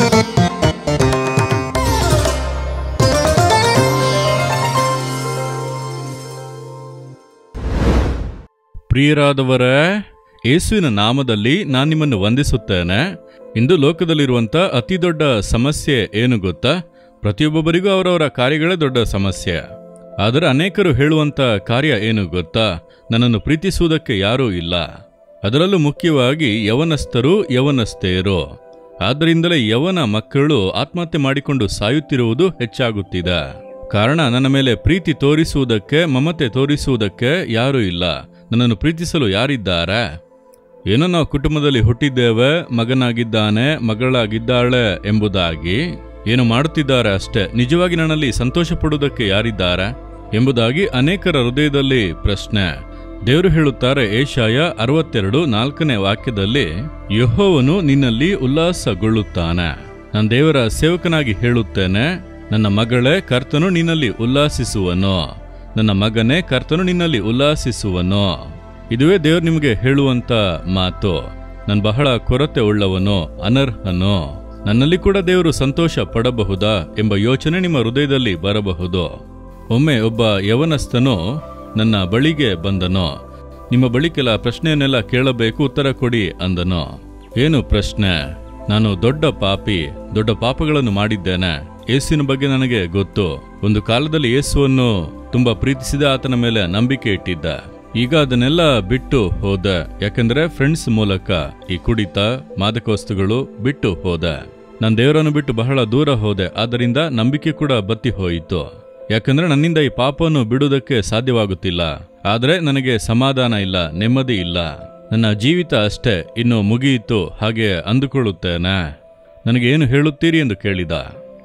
ಪ್ರಿಯರಾದವರೇ ಯೇಸುವಿನ ನಾಮದಲ್ಲಿ ನಾನು ನಿಮ್ಮನ್ನು ವಂದಿಸುತ್ತೇನೆ ಇಂದು ಲೋಕದಲ್ಲಿರುವಂಥ ಅತಿ ದೊಡ್ಡ ಸಮಸ್ಯೆ ಏನು ಗೊತ್ತಾ ಪ್ರತಿಯೊಬ್ಬೊಬ್ಬರಿಗೂ ಅವರವರ ಕಾರ್ಯಗಳೇ ದೊಡ್ಡ ಸಮಸ್ಯೆ ಆದರೆ ಅನೇಕರು ಹೇಳುವಂಥ ಕಾರ್ಯ ಏನು ಗೊತ್ತಾ ನನ್ನನ್ನು ಪ್ರೀತಿಸುವುದಕ್ಕೆ ಯಾರೂ ಇಲ್ಲ ಅದರಲ್ಲೂ ಮುಖ್ಯವಾಗಿ ಯವನಸ್ಥರು ಯವನಸ್ಥೆಯರು ಆದ್ದರಿಂದಲೇ ಯವನ ಮಕ್ಕಳು ಆತ್ಮಹತ್ಯೆ ಮಾಡಿಕೊಂಡು ಸಾಯುತ್ತಿರುವುದು ಹೆಚ್ಚಾಗುತ್ತಿದೆ ಕಾರಣ ನನ್ನ ಮೇಲೆ ಪ್ರೀತಿ ತೋರಿಸುವುದಕ್ಕೆ ಮಮತೆ ತೋರಿಸುವುದಕ್ಕೆ ಯಾರೂ ಇಲ್ಲ ನನ್ನನ್ನು ಪ್ರೀತಿಸಲು ಯಾರಿದ್ದಾರೆ ಏನೋ ನಾವು ಕುಟುಂಬದಲ್ಲಿ ಹುಟ್ಟಿದ್ದೇವೆ ಮಗನಾಗಿದ್ದಾನೆ ಮಗಳಾಗಿದ್ದಾಳೆ ಎಂಬುದಾಗಿ ಏನು ಮಾಡುತ್ತಿದ್ದಾರೆ ಅಷ್ಟೇ ನಿಜವಾಗಿ ನನ್ನಲ್ಲಿ ಸಂತೋಷ ಪಡುವುದಕ್ಕೆ ಯಾರಿದ್ದಾರೆ ಎಂಬುದಾಗಿ ಅನೇಕರ ಹೃದಯದಲ್ಲಿ ಪ್ರಶ್ನೆ ದೇವರು ಹೇಳುತ್ತಾರೆ ಏಷಾಯ ಅರವತ್ತೆರಡು ನಾಲ್ಕನೇ ವಾಕ್ಯದಲ್ಲಿ ಯಹೋವನು ನಿನ್ನಲ್ಲಿ ಉಲ್ಲಾಸಗೊಳ್ಳುತ್ತಾನೆ ನಾನು ದೇವರ ಸೇವಕನಾಗಿ ಹೇಳುತ್ತೇನೆ ನನ್ನ ಮಗಳೇ ಕರ್ತನು ನಿನ್ನಲ್ಲಿ ಉಲ್ಲಾಸಿಸುವನು ನನ್ನ ಮಗನೇ ಕರ್ತನು ನಿನ್ನಲ್ಲಿ ಉಲ್ಲಾಸಿಸುವನು ಇದುವೇ ದೇವರು ನಿಮಗೆ ಹೇಳುವಂತ ಮಾತು ನಾನು ಬಹಳ ಕೊರತೆ ಉಳ್ಳವನು ಅನರ್ಹನು ನನ್ನಲ್ಲಿ ಕೂಡ ದೇವರು ಸಂತೋಷ ಪಡಬಹುದಾ ಎಂಬ ಯೋಚನೆ ನಿಮ್ಮ ಹೃದಯದಲ್ಲಿ ಬರಬಹುದು ಒಮ್ಮೆ ಒಬ್ಬ ಯವನಸ್ಥನು ನನ್ನ ಬಳಿಗೆ ಬಂದನು ನಿಮ್ಮ ಬಳಿ ಕೆಲ ಪ್ರಶ್ನೆಯನ್ನೆಲ್ಲ ಕೇಳಬೇಕು ಉತ್ತರ ಕೊಡಿ ಅಂದನು ಏನು ಪ್ರಶ್ನೆ ನಾನು ದೊಡ್ಡ ಪಾಪಿ ದೊಡ್ಡ ಪಾಪಗಳನ್ನು ಮಾಡಿದ್ದೇನೆ ಯೇಸುವಿನ ಬಗ್ಗೆ ನನಗೆ ಗೊತ್ತು ಒಂದು ಕಾಲದಲ್ಲಿ ಯೇಸುವನ್ನು ತುಂಬಾ ಪ್ರೀತಿಸಿದ ಆತನ ಮೇಲೆ ನಂಬಿಕೆ ಇಟ್ಟಿದ್ದ ಈಗ ಅದನ್ನೆಲ್ಲ ಬಿಟ್ಟು ಹೋದ ಯಾಕಂದ್ರೆ ಫ್ರೆಂಡ್ಸ್ ಮೂಲಕ ಈ ಕುಡಿತ ಮಾದಕ ವಸ್ತುಗಳು ಬಿಟ್ಟು ಹೋದ ನಾನು ದೇವರನ್ನು ಬಿಟ್ಟು ಬಹಳ ದೂರ ಹೋದೆ ಆದ್ದರಿಂದ ನಂಬಿಕೆ ಕೂಡ ಬತ್ತಿ ಹೋಯಿತು ಯಾಕಂದ್ರೆ ನನ್ನಿಂದ ಈ ಪಾಪವನ್ನು ಬಿಡುವುದಕ್ಕೆ ಸಾಧ್ಯವಾಗುತ್ತಿಲ್ಲ ಆದರೆ ನನಗೆ ಸಮಾಧಾನ ಇಲ್ಲ ನೆಮ್ಮದಿ ಇಲ್ಲ ನನ್ನ ಜೀವಿತ ಅಷ್ಟೇ ಇನ್ನು ಮುಗಿಯಿತು ಹಾಗೆ ಅಂದುಕೊಳ್ಳುತ್ತೇನೆ ನನಗೆ ಏನು ಹೇಳುತ್ತೀರಿ ಎಂದು ಕೇಳಿದ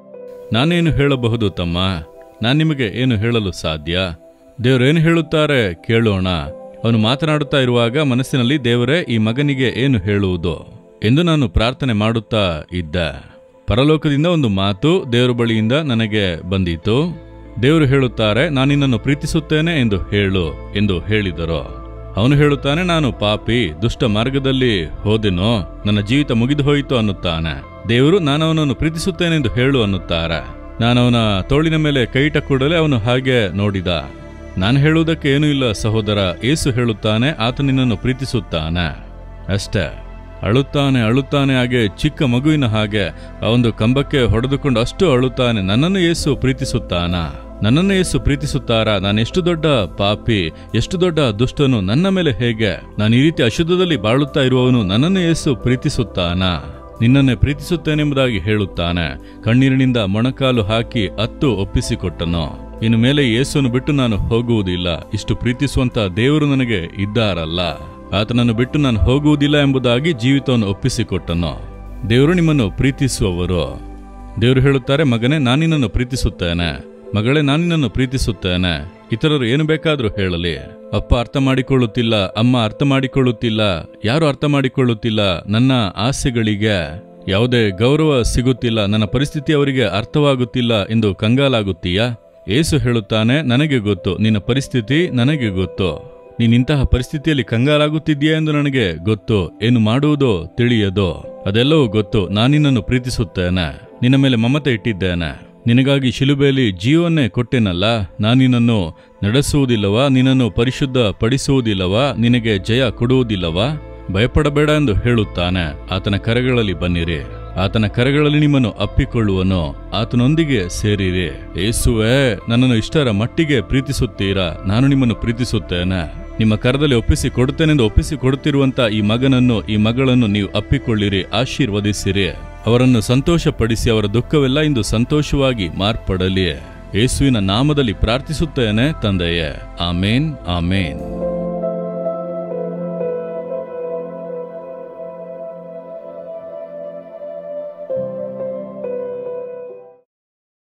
ನಾನೇನು ಹೇಳಬಹುದು ತಮ್ಮ ನಾನು ನಿಮಗೆ ಏನು ಹೇಳಲು ಸಾಧ್ಯ ದೇವರೇನು ಹೇಳುತ್ತಾರೆ ಕೇಳೋಣ ಅವನು ಮಾತನಾಡುತ್ತಾ ಇರುವಾಗ ಮನಸ್ಸಿನಲ್ಲಿ ದೇವರೇ ಈ ಮಗನಿಗೆ ಏನು ಹೇಳುವುದು ಎಂದು ನಾನು ಪ್ರಾರ್ಥನೆ ಮಾಡುತ್ತಾ ಇದ್ದೆ ಪರಲೋಕದಿಂದ ಒಂದು ಮಾತು ದೇವರ ಬಳಿಯಿಂದ ನನಗೆ ಬಂದಿತು ದೇವರು ಹೇಳುತ್ತಾರೆ ನಾನು ನಿನ್ನನ್ನು ಪ್ರೀತಿಸುತ್ತೇನೆ ಎಂದು ಹೇಳು ಎಂದು ಹೇಳಿದರು ಅವನು ಹೇಳುತ್ತಾನೆ ನಾನು ಪಾಪಿ ದುಷ್ಟ ಮಾರ್ಗದಲ್ಲಿ ಹೋದೆನೋ ನನ್ನ ಜೀವಿತ ಮುಗಿದು ಹೋಯಿತು ಅನ್ನುತ್ತಾನೆ ದೇವರು ನಾನು ಅವನನ್ನು ಪ್ರೀತಿಸುತ್ತೇನೆಂದು ಹೇಳು ಅನ್ನುತ್ತಾರೆ ನಾನು ಅವನ ತೋಳಿನ ಮೇಲೆ ಕೈಟ ಕೂಡಲೇ ಅವನು ಹಾಗೆ ನೋಡಿದ ನಾನು ಹೇಳುವುದಕ್ಕೆ ಏನೂ ಇಲ್ಲ ಸಹೋದರ ಏಸು ಹೇಳುತ್ತಾನೆ ಆತ ನಿನ್ನನ್ನು ಪ್ರೀತಿಸುತ್ತಾನೆ ಅಷ್ಟೇ ಅಳುತ್ತಾನೆ ಅಳುತ್ತಾನೆ ಹಾಗೆ ಚಿಕ್ಕ ಮಗುವಿನ ಹಾಗೆ ಆ ಒಂದು ಕಂಬಕ್ಕೆ ಹೊಡೆದುಕೊಂಡು ಅಷ್ಟು ಅಳುತ್ತಾನೆ ನನ್ನನ್ನು ಏಸು ಪ್ರೀತಿಸುತ್ತಾನ ನನ್ನನ್ನು ಏಸು ಪ್ರೀತಿಸುತ್ತಾರಾ ನಾನು ಎಷ್ಟು ದೊಡ್ಡ ಪಾಪಿ ಎಷ್ಟು ದೊಡ್ಡ ದುಷ್ಟನು ನನ್ನ ಮೇಲೆ ಹೇಗೆ ನಾನು ಈ ರೀತಿ ಅಶುದ್ಧದಲ್ಲಿ ಬಾಳುತ್ತಾ ಇರುವವನು ನನ್ನನ್ನು ಏಸು ಪ್ರೀತಿಸುತ್ತಾನಾ ನಿನ್ನನ್ನೇ ಪ್ರೀತಿಸುತ್ತೇನೆಂಬುದಾಗಿ ಹೇಳುತ್ತಾನೆ ಕಣ್ಣೀರಿನಿಂದ ಮೊಣಕಾಲು ಹಾಕಿ ಅತ್ತು ಒಪ್ಪಿಸಿಕೊಟ್ಟನು ಇನ್ನು ಮೇಲೆ ಯೇಸುವನ್ನು ಬಿಟ್ಟು ನಾನು ಹೋಗುವುದಿಲ್ಲ ಇಷ್ಟು ಪ್ರೀತಿಸುವಂತ ದೇವರು ನನಗೆ ಇದ್ದಾರಲ್ಲ ಆತನನ್ನು ಬಿಟ್ಟು ನಾನು ಹೋಗುವುದಿಲ್ಲ ಎಂಬುದಾಗಿ ಜೀವಿತವನ್ನು ಒಪ್ಪಿಸಿಕೊಟ್ಟನು ದೇವರು ನಿಮ್ಮನ್ನು ಪ್ರೀತಿಸುವವರು ದೇವರು ಹೇಳುತ್ತಾರೆ ಮಗನೇ ನಾನಿನ್ನನ್ನು ಪ್ರೀತಿಸುತ್ತೇನೆ ಮಗಳೇ ನಾನಿನ್ನನ್ನು ಪ್ರೀತಿಸುತ್ತೇನೆ ಇತರರು ಏನು ಬೇಕಾದರೂ ಹೇಳಲಿ ಅಪ್ಪ ಅರ್ಥ ಮಾಡಿಕೊಳ್ಳುತ್ತಿಲ್ಲ ಅಮ್ಮ ಅರ್ಥ ಮಾಡಿಕೊಳ್ಳುತ್ತಿಲ್ಲ ಯಾರು ಅರ್ಥ ಮಾಡಿಕೊಳ್ಳುತ್ತಿಲ್ಲ ನನ್ನ ಆಸೆಗಳಿಗೆ ಯಾವುದೇ ಗೌರವ ಸಿಗುತ್ತಿಲ್ಲ ನನ್ನ ಪರಿಸ್ಥಿತಿ ಅವರಿಗೆ ಅರ್ಥವಾಗುತ್ತಿಲ್ಲ ಎಂದು ಕಂಗಾಲಾಗುತ್ತೀಯಾ ಏಸು ಹೇಳುತ್ತಾನೆ ನನಗೆ ಗೊತ್ತು ನಿನ್ನ ಪರಿಸ್ಥಿತಿ ನನಗೆ ಗೊತ್ತು ನೀನಿಂತಹ ಪರಿಸ್ಥಿತಿಯಲ್ಲಿ ಕಂಗಾಲಾಗುತ್ತಿದ್ದೀಯಾ ಎಂದು ನನಗೆ ಗೊತ್ತು ಏನು ಮಾಡುವುದೋ ತಿಳಿಯದೋ ಅದೆಲ್ಲವೂ ಗೊತ್ತು ನಾನಿನ್ನನ್ನು ಪ್ರೀತಿಸುತ್ತೇನೆ ನಿನ್ನ ಮೇಲೆ ಮಮತೆ ಇಟ್ಟಿದ್ದೇನೆ ನಿನಗಾಗಿ ಶಿಲುಬೆಯಲ್ಲಿ ಜೀವನ್ನೇ ಕೊಟ್ಟೆನಲ್ಲ ನಾನಿನ್ನನ್ನು ನಡೆಸುವುದಿಲ್ಲವಾ ನಿನ್ನನ್ನು ಪರಿಶುದ್ಧ ಪಡಿಸುವುದಿಲ್ಲವಾ ನಿನಗೆ ಜಯ ಕೊಡುವುದಿಲ್ಲವಾ ಭಯಪಡಬೇಡ ಎಂದು ಹೇಳುತ್ತಾನೆ ಆತನ ಕರೆಗಳಲ್ಲಿ ಬನ್ನಿರಿ ಆತನ ಕರೆಗಳಲ್ಲಿ ನಿಮ್ಮನ್ನು ಅಪ್ಪಿಕೊಳ್ಳುವನು ಆತನೊಂದಿಗೆ ಸೇರಿರಿ ಏಸುವೆ ನನ್ನನ್ನು ಇಷ್ಟರ ಮಟ್ಟಿಗೆ ಪ್ರೀತಿಸುತ್ತೀರಾ ನಾನು ನಿಮ್ಮನ್ನು ಪ್ರೀತಿಸುತ್ತೇನೆ ನಿಮ್ಮ ಕರದಲ್ಲಿ ಒಪ್ಪಿಸಿ ಕೊಡುತ್ತೇನೆಂದು ಒಪ್ಪಿಸಿ ಕೊಡುತ್ತಿರುವಂತ ಈ ಮಗನನ್ನು ಈ ಮಗಳನ್ನು ನೀವು ಅಪ್ಪಿಕೊಳ್ಳಿರಿ ಆಶೀರ್ವದಿಸಿರಿ ಅವರನ್ನು ಸಂತೋಷಪಡಿಸಿ ಅವರ ದುಃಖವೆಲ್ಲ ಇಂದು ಸಂತೋಷವಾಗಿ ಮಾರ್ಪಡಲಿ ಯೇಸುವಿನ ನಾಮದಲ್ಲಿ ಪ್ರಾರ್ಥಿಸುತ್ತೇನೆ ತಂದೆಯೇ ಆಮೇನ್ ಆಮೇನ್